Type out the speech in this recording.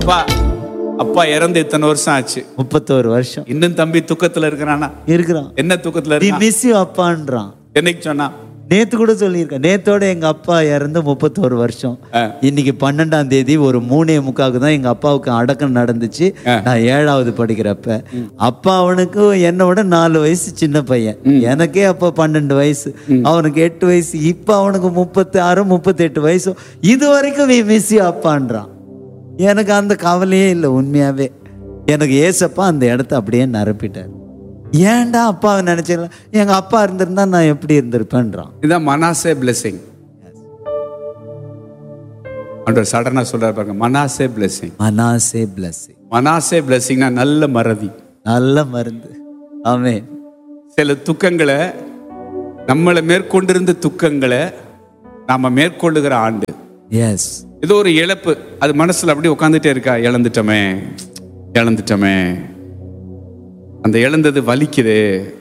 அப்பா அப்பா இறந்து இத்தனை வருஷம் ஆச்சு முப்பத்தோரு வருஷம் இன்னும் தம்பி துக்கத்துல இருக்கிறானா இருக்கிறான் என்ன துக்கத்துல தி இருக்கான் மிஸ் யூ அப்பான்றான் என்னைக்கு சொன்னா நேத்து கூட சொல்லியிருக்கேன் நேத்தோட எங்க அப்பா இறந்து முப்பத்தோரு வருஷம் ஆ. இன்னைக்கு பன்னெண்டாம் தேதி ஒரு மூணே முக்காவுக்கு தான் எங்க அப்பாவுக்கு அடக்கம் நடந்துச்சு ஆ. நான் ஏழாவது படிக்கிறப்ப அப்பா அவனுக்கு என்னை விட நாலு வயசு சின்ன பையன் எனக்கே அப்ப பன்னெண்டு வயசு அவனுக்கு எட்டு வயசு இப்ப அவனுக்கு முப்பத்தி ஆறு முப்பத்தெட்டு வயசு இது வரைக்கும் மிஸ் யூ அப்பான்றான் எனக்கு அந்த கவலையே இல்லை உண்மையாவே எனக்கு ஏசப்பா அந்த இடத்த அப்படியே நிரப்பிட்டார் ஏன்டா அப்பாவை நினைச்சிடலாம் எங்க அப்பா இருந்திருந்தா நான் எப்படி இருந்திருப்பேன்றான் இதான் மனாசே பிளெஸிங் ஆண்டவர் சடனா சொல்றாரு பாருங்க Manasseh blessing Manasseh blessing Manasseh பிளெஸிங்னா நல்ல மறதி நல்ல மருந்து ஆமென் சில துக்கங்களை நம்மளை மேற்கொண்டிருந்த துக்கங்களை நாம மேற்கொள்ளுகிற ஆண்டு எஸ் ஏதோ ஒரு இழப்பு அது மனசுல அப்படியே உட்காந்துட்டே இருக்கா இழந்துட்டோமே இழந்துட்டோமே அந்த இழந்தது வலிக்குது